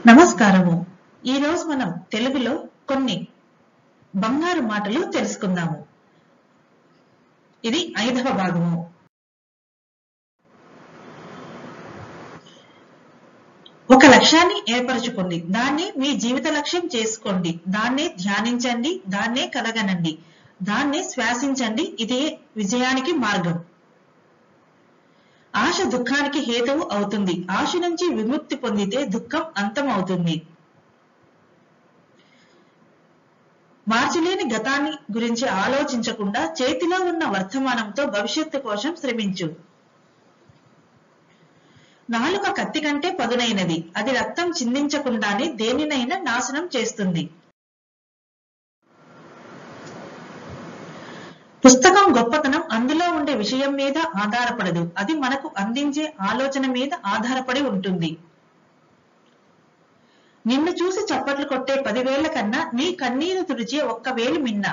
నమస్కారము ఈ రోజు మనం తెలుగులో కొన్ని బంగారు మాటలు తెలుసుకుందాము ఇది ఐదవ భాగము ఒక లక్ష్యాన్ని ఏర్పరచుకోండి దాన్ని మీ జీవిత లక్ష్యం చేసుకోండి దాన్నే ధ్యానించండి దాన్నే కలగనండి దాన్నే శ్వాసించండి ఇదే విజయానికి మార్గం ఆశ దుఃఖానికి హేతువు అవుతుంది ఆశ నుంచి విముక్తి పొందితే దుఃఖం అంతం అవుతుంది మార్చలేని గతాన్ని గురించి ఆలోచించకుండా చేతిలో ఉన్న వర్తమానంతో భవిష్యత్తు కోసం శ్రమించు నాలుక కత్తి కంటే పదునైనది అది రక్తం చిందించకుండానే దేనినైనా నాశనం చేస్తుంది పుస్తకం గొప్పతనం అందులో ఉండే విషయం మీద ఆధారపడదు అది మనకు అందించే ఆలోచన మీద ఆధారపడి ఉంటుంది నిన్ను చూసి చప్పట్లు కొట్టే పదివేళ్ల కన్నా నీ కన్నీరు తుడిచే ఒక్క వేలు మిన్న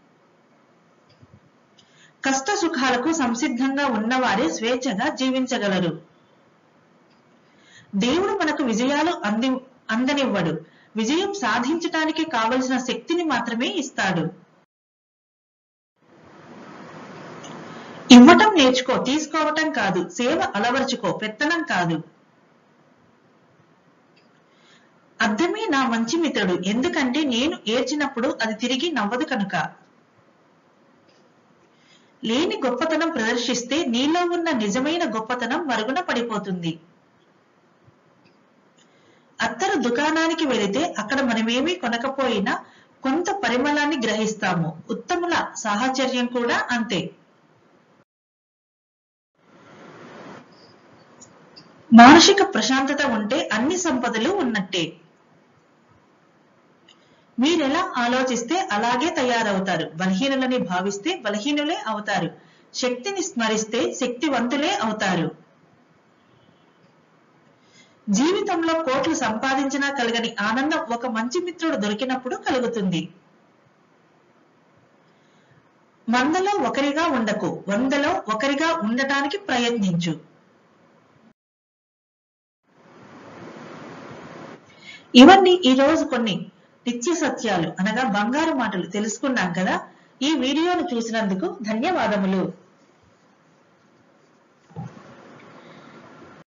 కష్ట సుఖాలకు సంసిద్ధంగా ఉన్నవారే స్వేచ్ఛగా జీవించగలరు దేవుడు మనకు విజయాలు అంది అందనివ్వడు విజయం సాధించటానికి కావలసిన శక్తిని మాత్రమే ఇస్తాడు ఇవ్వటం నేర్చుకో తీసుకోవటం కాదు సేవ అలవరుచుకో పెత్తనం కాదు అర్థమే నా మంచి మిత్రుడు ఎందుకంటే నేను ఏడ్చినప్పుడు అది తిరిగి నవ్వదు కనుక లేని గొప్పతనం ప్రదర్శిస్తే నీలో ఉన్న నిజమైన గొప్పతనం మరుగున పడిపోతుంది అత్తరు దుకాణానికి వెళితే అక్కడ మనమేమీ కొనకపోయినా కొంత పరిమళాన్ని గ్రహిస్తాము ఉత్తముల సాహచర్యం కూడా అంతే మానసిక ప్రశాంతత ఉంటే అన్ని సంపదలు ఉన్నట్టే మీరెలా ఆలోచిస్తే అలాగే తయారవుతారు బలహీనులని భావిస్తే బలహీనులే అవుతారు శక్తిని స్మరిస్తే శక్తివంతులే అవుతారు జీవితంలో కోట్లు సంపాదించినా కలగని ఆనందం ఒక మంచి మిత్రుడు దొరికినప్పుడు కలుగుతుంది వందలో ఒకరిగా ఉండకు వందలో ఒకరిగా ఉండటానికి ప్రయత్నించు ఇవన్నీ ఈ రోజు కొన్ని నిత్య సత్యాలు అనగా బంగారు మాటలు తెలుసుకున్నాం కదా ఈ వీడియోను చూసినందుకు ధన్యవాదములు